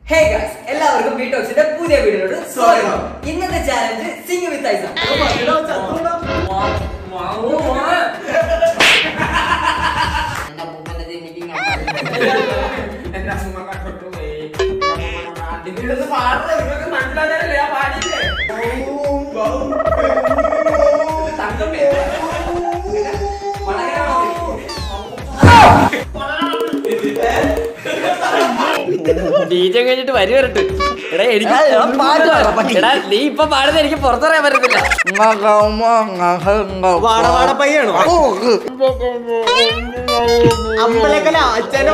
hey guys എല്ലാവർക്കും B ടോക്സിന്റെ പുതിയ വീഡിയോയിലോട്ട് സ്വാഗതം ഇന്നത്തെ ചാലഞ്ച് സിംഗ് വിത്ത് ഐസ എന്റെ അപ്പൂപ്പന്റെ ജനിക്കും എന്റെ അമ്മ കണ്ടോട്ട് പോയി അതിന്റെ ഇടന്ന് പാടുന്നത് നിങ്ങൾക്ക് മനസ്സിലാകാനല്ലേ ആ പാടിയില്ലേ തങ്കമ്മേ ഡീജെ കഴിഞ്ഞിട്ട് വരി വരട്ട് എടാ എനിക്ക് എടാ നീ ഇപ്പൊ പാടുന്ന എനിക്ക് പുറത്തറിയാൻ പറ്റത്തില്ല വാടവാടപ്പയ്യാണോ അമ്പലക്കല അച്ഛനെ